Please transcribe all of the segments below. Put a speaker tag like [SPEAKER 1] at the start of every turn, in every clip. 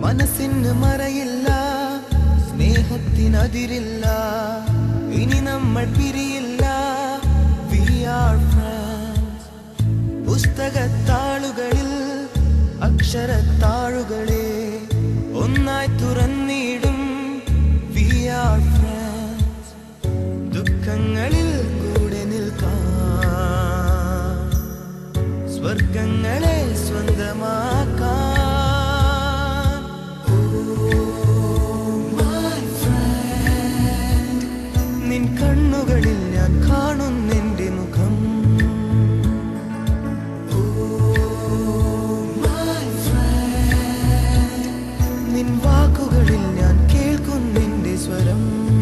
[SPEAKER 1] മനസ്സിന് മറയില്ല സ്നേഹത്തിനതിരില്ല ഇനി നമ്മൾ പിരിയില്ല We are friends. പുസ്തകത്താളുകളിൽ അക്ഷരത്താളുകളെ ഒന്നായി തുറന്നിടും We are friends. ദുഃഖങ്ങളിൽ കൂടെ നിൽക്കാം സ്വർഗങ്ങളെ സ്വന്തമാക്കാം നിൻ കണ്ണുകളിൽ ഞാൻ കാണുന്നെന്റെ മുഖം നിൻ വാക്കുകളിൽ ഞാൻ കേൾക്കുന്നെന്റെ സ്വരം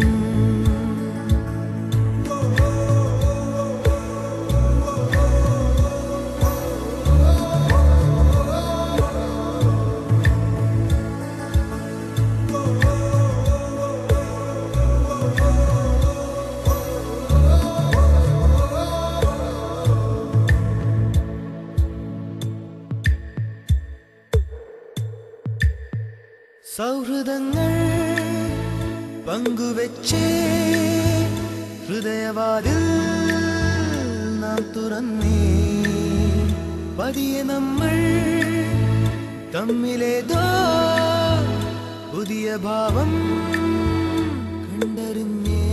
[SPEAKER 1] സൗഹൃദങ്ങൾ പങ്കുവെച്ചേ ഹൃദയവാതിൽ നാം തുറന്നേ പതിയെ നമ്മൾ തമ്മിലേതോ പുതിയ ഭാവം കണ്ടറിഞ്ഞേ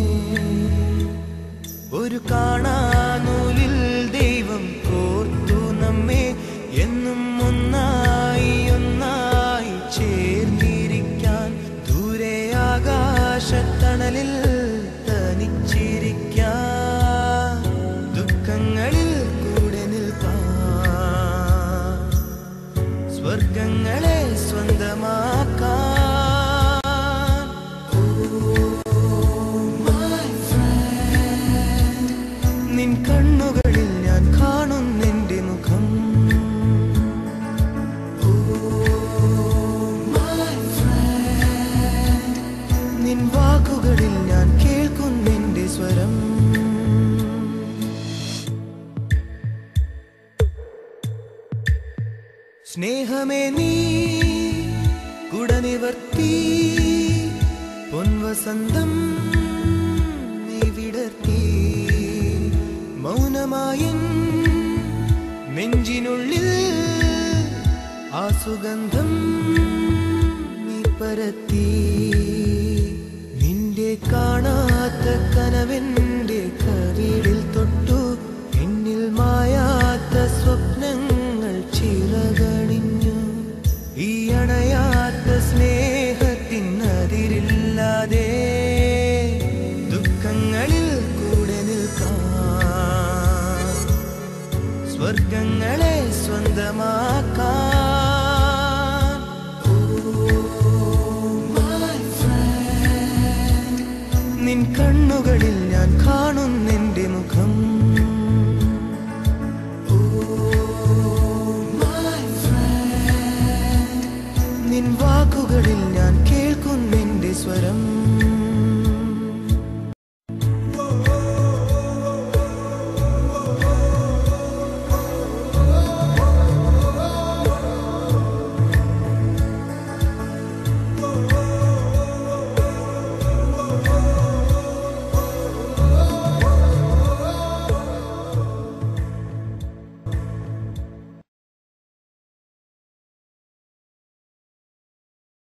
[SPEAKER 1] ഒരു കാണാനൂലിൽ ദൈവം കോർത്തു നമ്മെ എന്നും ഒന്നായി ഒന്നായി ചേർന്നിരിക്കാൻ ദൂരെ ആകാശത്തണലിൽ തനിച്ചിരിക്കാൻ ദുഃഖങ്ങളിൽ കൂടെ നിൽക്കാൻ സ്വർഗങ്ങളെ സ്വന്തമാക്കാൻ നിൻ കണ്ണുകളിൽ ഞാൻ കാണുന്നെന്റെ മുഖം നിൻ വാക്കുകളിൽ ഞാൻ കേൾക്കുന്നെന്റെ സ്വരം സ്നേഹമേ നീ കുടനിവർത്തി പൊൻവസന്തം നീ വിടർത്തി മൗനമായൻ നെഞ്ചിനുള്ളിൽ ആ സുഗന്ധം നീ പരത്തി നിന്റെ കാണാത്ത കനവെന്റെ കവിളിൽ തൊട്ടു എന്നിൽ മായാത്ത സ്വപ്നങ്ങൾ ചിറകണിഞ്ഞു ഈ അണയാത്ത സ്നേഹത്തിനതിരില്ലാതെ ദുഃഖങ്ങളിൽ കൂടെ നിൽക്കാം സ്വർഗങ്ങളെ സ്വന്തമാക്കാൻ നിൻ കണ്ണുകളിൽ ഞാൻ കാണുന്നെന്റെ മുഖം നിൻ വാക്കുകളിൽ ഞാൻ കേൾക്കുന്നെന്റെ സ്വരം